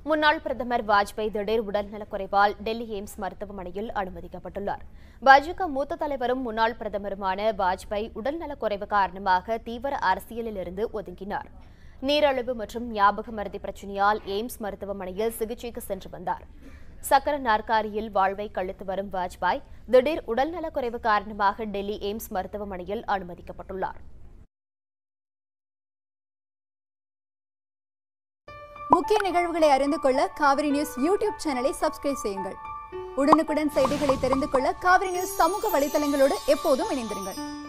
முன்னாள் பிரதமர் வாஜ்பாய் திடீர் உடல்நலக்குறைவால் டெல்லி எய்ம்ஸ் மருத்துவமனையில் அனுமதிக்கப்பட்டுள்ளார் பாஜக மூத்த தலைவரும் முன்னாள் பிரதமருமான வாஜ்பாய் உடல்நலக்குறைவு காரணமாக தீவிர அரசியலில் இருந்து ஒதுங்கினார் நீரழிவு மற்றும் ஞாபக மருதி பிரச்சனையால் எய்ம்ஸ் மருத்துவமனையில் சிகிச்சைக்கு சென்று வந்தார் சக்கர நாற்காலியில் வாழ்வை கழித்து வரும் வாஜ்பாய் திடீர் உடல்நலக்குறைவு காரணமாக டெல்லி எய்ம்ஸ் மருத்துவமனையில் அனுமதிக்கப்பட்டுள்ளார் முக்கிய நிகழ்வுகளை அறிந்து கொள்ள காவிரி நியூஸ் யூடியூப் சேனலை சப்ஸ்கிரைப் செய்யுங்கள் உடனுக்குடன் செய்திகளை தெரிந்து கொள்ள காவிரி நியூஸ் சமூக வலைதளங்களோடு எப்போதும் இணைந்திருங்கள்